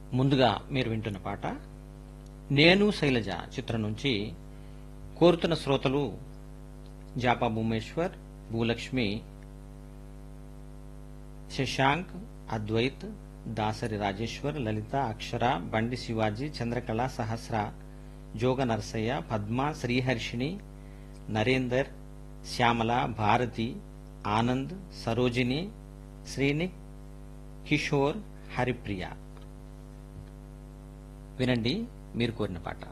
ముందుగా మీరు వింటున్న పాట నేను శైలజ చిత్రం నుంచి కోరుతున్న శ్రోతలు జాపా భూమేశ్వర్ భూలక్ష్మి శశాంక్ అద్వైత్ దాసరి రాజేశ్వర్ లలిత అక్షర బండి శివాజీ చంద్రకళ సహస్ర జోగ నరసయ్య పద్మ శ్రీహర్షిణి నరేందర్ శ్యామల భారతి ఆనంద్ సరోజిని శ్రీనిక్ కిషోర్ హరిప్రియ వినండి మీరు కోరిన పాట